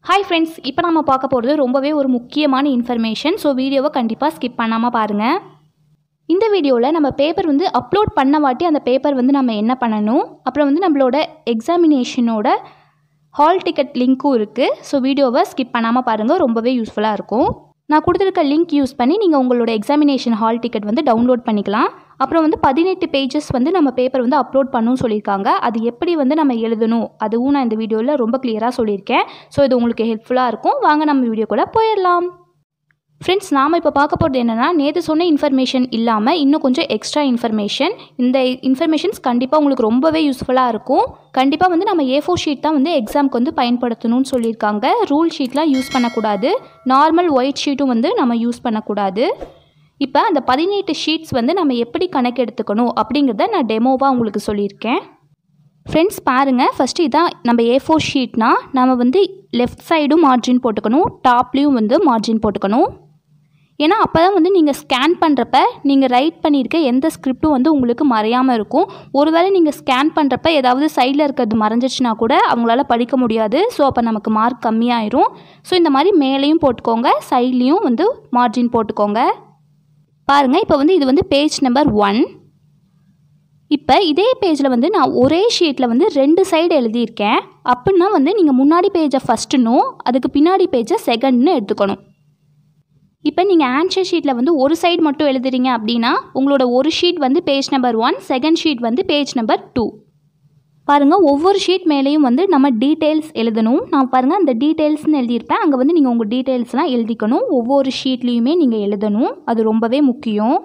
Hi friends இப்போ நம்ம பார்க்க போகிறது ரொம்பவே ஒரு முக்கியமான இன்ஃபர்மேஷன் ஸோ வீடியோவை கண்டிப்பாக ஸ்கிப் பண்ணாமல் பாருங்கள் இந்த வீடியோவில் நம்ம பேப்பர் வந்து அப்லோட் பண்ண வாட்டி அந்த பேப்பர் வந்து நம்ம என்ன பண்ணணும் அப்புறம் வந்து நம்மளோட எக்ஸாமினேஷனோட ஹால் டிக்கெட் லிங்க்கும் இருக்குது ஸோ வீடியோவை ஸ்கிப் பண்ணாமல் பாருங்கள் ரொம்பவே யூஸ்ஃபுல்லாக இருக்கும் நான் கொடுத்துருக்க லிங்க் யூஸ் பண்ணி நீங்கள் உங்களோட எக்ஸாமினேஷன் ஹால் டிக்கெட் வந்து டவுன்லோட் பண்ணிக்கலாம் அப்புறம் வந்து பதினெட்டு பேஜஸ் வந்து நம்ம பேப்பர் வந்து அப்லோட் பண்ணணும்னு சொல்லியிருக்காங்க அது எப்படி வந்து நம்ம எழுதணும் அதுவும் நான் இந்த வீடியோவில் ரொம்ப கிளியராக சொல்லியிருக்கேன் ஸோ இது உங்களுக்கு ஹெல்ப்ஃபுல்லாக இருக்கும் வாங்க நம்ம வீடியோக்குள்ளே போயிடலாம் ஃப்ரெண்ட்ஸ் நாம் இப்போ பார்க்க போகிறது என்னென்னா நேற்று சொன்ன இன்ஃபர்மேஷன் இல்லாமல் இன்னும் கொஞ்சம் எக்ஸ்ட்ரா இன்ஃபர்மேஷன் இந்த இன்ஃபர்மேஷன்ஸ் கண்டிப்பாக உங்களுக்கு ரொம்பவே யூஸ்ஃபுல்லாக இருக்கும் கண்டிப்பாக வந்து நம்ம ஏ ஃபோர் ஷீட் தான் வந்து எக்ஸாம்க்கு வந்து பயன்படுத்தணும்னு சொல்லியிருக்காங்க ரூல் ஷீட்லாம் யூஸ் பண்ணக்கூடாது நார்மல் ஒயிட் ஷீட்டும் வந்து நம்ம யூஸ் பண்ணக்கூடாது இப்போ அந்த பதினெட்டு ஷீட்ஸ் வந்து நம்ம எப்படி கணக்கு எடுத்துக்கணும் அப்படிங்கிறத நான் டெமோவாக உங்களுக்கு சொல்லியிருக்கேன் ஃப்ரெண்ட்ஸ் பாருங்கள் ஃபஸ்ட்டு இதான் நம்ம ஏ ஃபோர் ஷீட்னா நம்ம வந்து லெஃப்ட் சைடும் மார்ஜின் போட்டுக்கணும் டாப்லேயும் வந்து மார்ஜின் போட்டுக்கணும் ஏன்னா அப்போ தான் வந்து நீங்கள் ஸ்கேன் பண்ணுறப்ப நீங்கள் ரைட் பண்ணியிருக்க எந்த ஸ்கிரிப்டும் வந்து உங்களுக்கு மறையாமல் இருக்கும் ஒருவேளை நீங்கள் ஸ்கேன் பண்ணுறப்ப ஏதாவது சைடில் இருக்கிறது மறைஞ்சிச்சுனா கூட அவங்களால படிக்க முடியாது ஸோ அப்போ நமக்கு மார்க் கம்மியாயிரும் ஸோ இந்த மாதிரி மேலேயும் போட்டுக்கோங்க சைட்லேயும் வந்து மார்ஜின் போட்டுக்கோங்க பாருங்கள் இப்போ வந்து இது வந்து பேஜ் நம்பர் ஒன் இப்போ இதே பேஜில் வந்து நான் ஒரே ஷீட்டில் வந்து ரெண்டு சைடு எழுதியிருக்கேன் அப்படின்னா வந்து நீங்கள் முன்னாடி பேஜை ஃபஸ்ட்டுனும் அதுக்கு பின்னாடி பேஜை செகண்ட்னு எடுத்துக்கணும் இப்போ நீங்கள் ஆன்சர் ஷீட்டில் வந்து ஒரு சைடு மட்டும் எழுதுறீங்க அப்படின்னா உங்களோட ஒரு ஷீட் வந்து page number one second sheet வந்து பேஜ் நம்பர் டூ பாருங்கள் ஒவ்வொரு ஷீட் மேலேயும் வந்து நம்ம டீட்டெயில்ஸ் எழுதணும் நான் பாருங்கள் அந்த டீட்டெயில்ஸ்னு எழுதியிருப்பேன் அங்கே வந்து நீங்கள் உங்கள் டீட்டெயில்ஸ்லாம் எழுதிக்கணும் ஒவ்வொரு ஷீட்லேயுமே நீங்கள் எழுதணும் அது ரொம்பவே முக்கியம்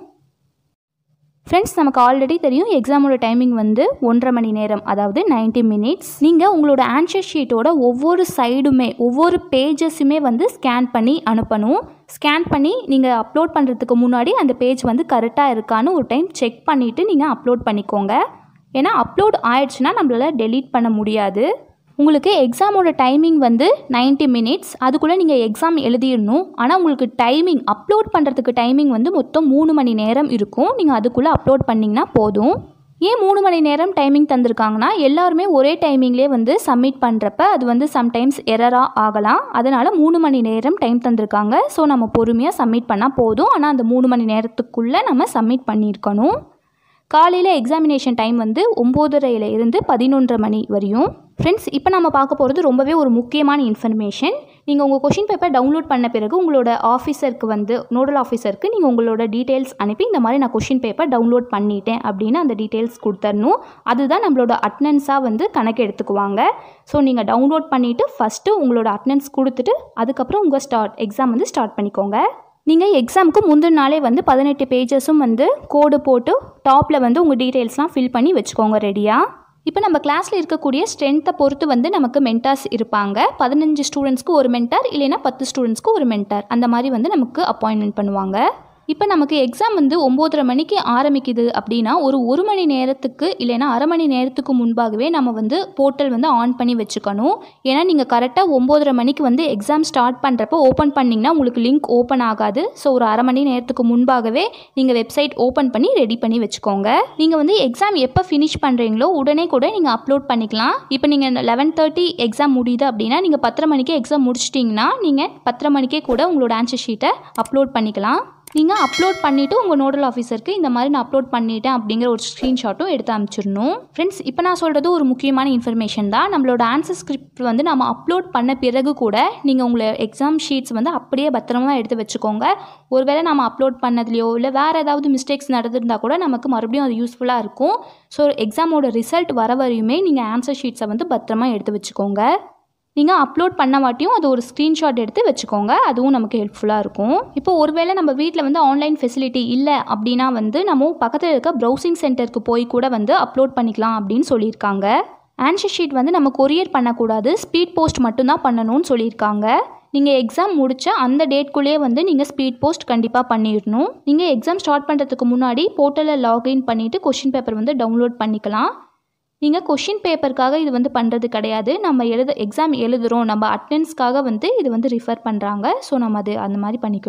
ஃப்ரெண்ட்ஸ் நமக்கு ஆல்ரெடி தெரியும் எக்ஸாமோட டைமிங் வந்து ஒன்றரை மணி நேரம் அதாவது 90 மினிட்ஸ் நீங்கள் உங்களோட ஆன்சர் ஷீட்டோட ஒவ்வொரு சைடுமே ஒவ்வொரு பேஜஸுமே வந்து ஸ்கேன் பண்ணி அனுப்பணும் ஸ்கேன் பண்ணி நீங்கள் அப்லோட் பண்ணுறதுக்கு முன்னாடி அந்த பேஜ் வந்து கரெக்டாக இருக்கான்னு ஒரு டைம் செக் பண்ணிவிட்டு நீங்கள் அப்லோட் பண்ணிக்கோங்க ஏன்னா அப்லோட் ஆயிடுச்சுன்னா நம்மளால் டெலீட் பண்ண முடியாது உங்களுக்கு எக்ஸாமோட டைமிங் வந்து 90 மினிட்ஸ் அதுக்குள்ளே நீங்கள் எக்ஸாம் எழுதிடணும் ஆனால் உங்களுக்கு டைமிங் அப்லோட் பண்ணுறதுக்கு டைமிங் வந்து மொத்தம் மூணு மணி நேரம் இருக்கும் நீங்கள் அதுக்குள்ளே அப்லோட் பண்ணிங்கன்னா போதும் ஏன் மூணு மணி நேரம் டைமிங் தந்திருக்காங்கன்னா எல்லாருமே ஒரே டைமிங்லேயே வந்து சப்மிட் பண்ணுறப்ப அது வந்து சம்டைம்ஸ் எரராக ஆகலாம் அதனால் மூணு மணி நேரம் டைம் தந்திருக்காங்க ஸோ நம்ம பொறுமையாக சப்மிட் பண்ணால் போதும் ஆனால் அந்த மூணு மணி நேரத்துக்குள்ளே நம்ம சப்மிட் பண்ணியிருக்கணும் காலையில் எக்ஸாமினேஷன் டைம் வந்து ஒம்போதரையில் இருந்து பதினொன்றரை மணி வரையும் ஃப்ரெண்ட்ஸ் இப்போ நம்ம பார்க்க போகிறது ரொம்பவே ஒரு முக்கியமான இன்ஃபர்மேஷன் நீங்கள் உங்கள் கொஷின் பேப்பர் டவுன்லோட் பண்ண பிறகு உங்களோட ஆஃபீஸருக்கு வந்து நோடல் ஆஃபீஸருக்கு நீங்கள் உங்களோட டீட்டெயில்ஸ் அனுப்பி இந்த மாதிரி நான் கொஷின் பேப்பர் டவுன்லோட் பண்ணிட்டேன் அப்படின்னு அந்த டீட்டெயில்ஸ் கொடுத்தரணும் அதுதான் நம்மளோட அட்டனன்ஸாக வந்து கணக்கு எடுத்துக்குவாங்க ஸோ நீங்கள் டவுன்லோட் பண்ணிவிட்டு ஃபஸ்ட்டு உங்களோட அட்டனன்ஸ் கொடுத்துட்டு அதுக்கப்புறம் உங்கள் ஸ்டார்ட் எக்ஸாம் வந்து ஸ்டார்ட் பண்ணிக்கோங்க நீங்கள் எக்ஸாமுக்கு முந்தின நாளே வந்து பதினெட்டு பேஜஸும் வந்து கோடு போட்டு டாப்பில் வந்து உங்கள் டீட்டெயில்ஸ்லாம் ஃபில் பண்ணி வச்சுக்கோங்க ரெடியாக இப்போ நம்ம கிளாஸில் இருக்கக்கூடிய ஸ்ட்ரென்த்தை பொறுத்து வந்து நமக்கு மென்டார்ஸ் இருப்பாங்க பதினஞ்சு ஸ்டூடெண்ட்ஸ்க்கு ஒரு மென்டார் இல்லைன்னா பத்து ஸ்டூடெண்ட்ஸ்க்கு ஒரு மென்டார் அந்த மாதிரி வந்து நமக்கு அப்பாயின்மெண்ட் பண்ணுவாங்க இப்போ நமக்கு எக்ஸாம் வந்து ஒம்போதரை மணிக்கு ஆரம்பிக்குது அப்படின்னா ஒரு ஒரு மணி நேரத்துக்கு இல்லைன்னா அரை மணி நேரத்துக்கு முன்பாகவே நம்ம வந்து போர்ட்டல் வந்து ஆன் பண்ணி வச்சுக்கணும் ஏன்னா நீங்கள் கரெக்டாக ஒம்போதரை மணிக்கு வந்து எக்ஸாம் ஸ்டார்ட் பண்ணுறப்போ ஓப்பன் பண்ணிங்கன்னா உங்களுக்கு லிங்க் ஓப்பன் ஆகாது ஸோ ஒரு அரை மணி நேரத்துக்கு முன்பாகவே நீங்கள் வெப்சைட் ஓப்பன் பண்ணி ரெடி பண்ணி வச்சுக்கோங்க நீங்கள் வந்து எக்ஸாம் எப்போ ஃபினிஷ் பண்ணுறீங்களோ உடனே கூட நீங்கள் அப்லோட் பண்ணிக்கலாம் இப்போ நீங்கள் லெவன் தேர்ட்டி எக்ஸாம் முடியுது அப்படின்னா நீங்கள் பத்தரை மணிக்கே எக்ஸாம் முடிச்சிட்டிங்கன்னா நீங்கள் பத்தரை மணிக்கே கூட உங்களோட ஆன்சர் ஷீட்டை அப்லோட் பண்ணிக்கலாம் நீங்கள் அப்லோட் பண்ணிவிட்டு உங்கள் நோடல் ஆஃபீஸருக்கு இந்த மாதிரி நான் அப்லோட் பண்ணிட்டேன் அப்படிங்கிற ஒரு ஸ்க்ரீன்ஷாட்டும் எடுத்து அனுப்பிச்சிடணும் ஃப்ரெண்ட்ஸ் இப்போ நான் சொல்கிறது ஒரு முக்கியமான இன்ஃபர்மேஷன் தான் நம்மளோட ஆன்சர் ஸ்கிரிப்ட் வந்து நம்ம அப்லோட் பண்ண பிறகு கூட நீங்கள் உங்களை எக்ஸாம் ஷீட்ஸ் வந்து அப்படியே பத்திரமா எடுத்து வச்சுக்கோங்க ஒருவேளை நம்ம அப்லோட் பண்ணதுலையோ இல்லை வேறு ஏதாவது மிஸ்டேக்ஸ் நடந்திருந்தால் கூட நமக்கு மறுபடியும் அது யூஸ்ஃபுல்லாக இருக்கும் ஸோ எக்ஸாமோட ரிசல்ட் வர வரையுமே நீங்கள் ஆன்சர் ஷீட்ஸை வந்து பத்திரமா எடுத்து வச்சுக்கோங்க நீங்கள் அப்லோட் பண்ண மாட்டியும் அது ஒரு ஸ்க்ரீன்ஷாட் எடுத்து வச்சுக்கோங்க அதுவும் நமக்கு ஹெல்ப்ஃபுல்லாக இருக்கும் இப்போ ஒருவேளை நம்ம வீட்டில் வந்து ஆன்லைன் ஃபெசிலிட்டி இல்லை அப்படின்னா வந்து நம்ம பக்கத்தில் இருக்க ப்ரௌசிங் சென்டருக்கு போய் கூட வந்து அப்லோட் பண்ணிக்கலாம் அப்படின்னு சொல்லியிருக்காங்க ஆன்சர் ஷீட் வந்து நம்ம கொரியர் பண்ணக்கூடாது ஸ்பீட் போஸ்ட் மட்டும்தான் பண்ணணும்னு சொல்லியிருக்காங்க நீங்கள் எக்ஸாம் முடிச்ச அந்த டேட்குள்ளேயே வந்து நீங்கள் ஸ்பீட் போஸ்ட் கண்டிப்பாக பண்ணிடணும் நீங்கள் எக்ஸாம் ஸ்டார்ட் பண்ணுறதுக்கு முன்னாடி போர்ட்டலில் லாகின் பண்ணிவிட்டு கொஷின் பேப்பர் வந்து டவுன்லோட் பண்ணிக்கலாம் நீங்கள் கொஷின் பேப்பருக்காக இது வந்து பண்ணுறது கிடையாது நம்ம எழுத எக்ஸாம் எழுதுகிறோம் நம்ம அட்டெண்டன்ஸ்க்காக வந்து இது வந்து ரிஃபர் பண்ணுறாங்க ஸோ நம்ம அது அந்த மாதிரி பண்ணிக்கணும்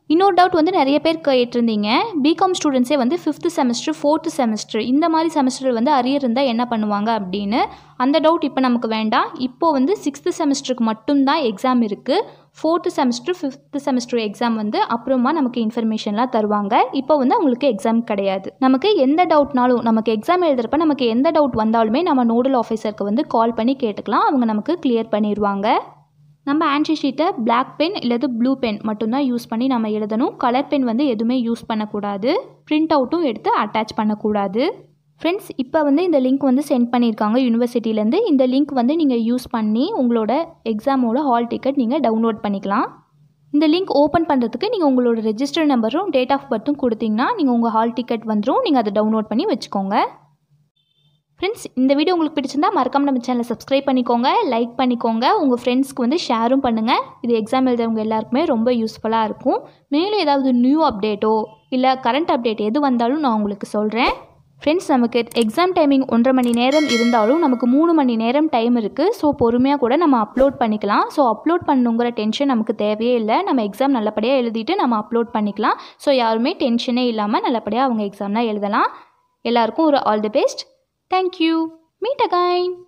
இன்னொரு டவுட் வந்து நிறைய பேர் கேட்டிருந்தீங்க பிகாம் ஸ்டூடெண்ட்ஸே வந்து ஃபிஃப்த்து செமஸ்டர் ஃபோர்த்து செமஸ்டர் இந்த மாதிரி செமஸ்டர் வந்து அரியர் இருந்தால் என்ன பண்ணுவாங்க அப்படின்னு அந்த டவுட் இப்போ நமக்கு வேண்டாம் இப்போ வந்து சிக்ஸ்த்து செமஸ்டருக்கு மட்டும்தான் எக்ஸாம் இருக்குது fourth semester fifth semester exam வந்து அப்புறமா நமக்கு இன்ஃபர்மேஷன்லாம் தருவாங்க இப்போ வந்து அவங்களுக்கு எக்ஸாம் கிடையாது நமக்கு எந்த டவுட்னாலும் நமக்கு எக்ஸாம் எழுதுறப்ப நமக்கு எந்த டவுட் வந்தாலுமே நம்ம நோடல் ஆஃபீஸருக்கு வந்து கால் பண்ணி கேட்டுக்கலாம் அவங்க நமக்கு கிளியர் பண்ணிடுவாங்க நம்ம ஆன்சர் ஷீட்டை பிளாக் பென் இல்லது ப்ளூ பென் மட்டும்தான் யூஸ் பண்ணி நம்ம எழுதணும் கலர் பென் வந்து எதுவுமே யூஸ் பண்ணக்கூடாது பிரிண்ட் அவுட்டும் எடுத்து அட்டாச் பண்ணக்கூடாது ஃப்ரெண்ட்ஸ் இப்போ வந்து இந்த லிங்க் வந்து சென்ட் பண்ணியிருக்காங்க யூனிவர்சிட்டிலேருந்து இந்த லிங்க் வந்து நீங்கள் யூஸ் பண்ணி உங்களோட எக்ஸாமோட ஹால் டிக்கெட் நீங்கள் டவுன்லோட் பண்ணிக்கலாம் இந்த லிங்க் ஓப்பன் பண்ணுறதுக்கு நீங்கள் உங்களோட ரெஜிஸ்டர் நம்பரும் டேட் ஆஃப் பர்த்தும் கொடுத்தீங்கன்னா நீங்கள் உங்கள் ஹால் டிக்கெட் வந்துடும் நீங்கள் அதை டவுன்லோட் பண்ணி வச்சுக்கோங்க ஃப்ரெண்ட்ஸ் இந்த வீடியோ உங்களுக்கு பிடிச்சிருந்தா மறக்காம நம்ம சேனலை சப்ஸ்கிரைப் பண்ணிக்கோங்க லைக் பண்ணிக்கோங்க உங்கள் ஃப்ரெண்ட்ஸ்க்கு வந்து ஷேரும் பண்ணுங்கள் இது எக்ஸாம் எழுதுறவங்க எல்லாருக்குமே ரொம்ப யூஸ்ஃபுல்லாக இருக்கும் மேலும் ஏதாவது நியூ அப்டேட்டோ இல்லை கரண்ட் அப்டேட் எது வந்தாலும் நான் உங்களுக்கு சொல்கிறேன் ஃப்ரெண்ட்ஸ் நமக்கு எக்ஸாம் டைமிங் ஒன்றரை மணி நேரம் இருந்தாலும் நமக்கு மூணு மணி நேரம் டைம் இருக்குது ஸோ பொறுமையாக கூட நம்ம அப்லோட் பண்ணிக்கலாம் ஸோ அப்லோட் பண்ணுங்கிற டென்ஷன் நமக்கு தேவையே இல்லை நம்ம எக்ஸாம் நல்லபடியாக எழுதிட்டு நம்ம அப்லோட் பண்ணிக்கலாம் ஸோ யாருமே டென்ஷனே இல்லாமல் நல்லபடியாக அவங்க எக்ஸாம்லாம் எழுதலாம் எல்லாருக்கும் ஒரு all the best Thank you. Meet again.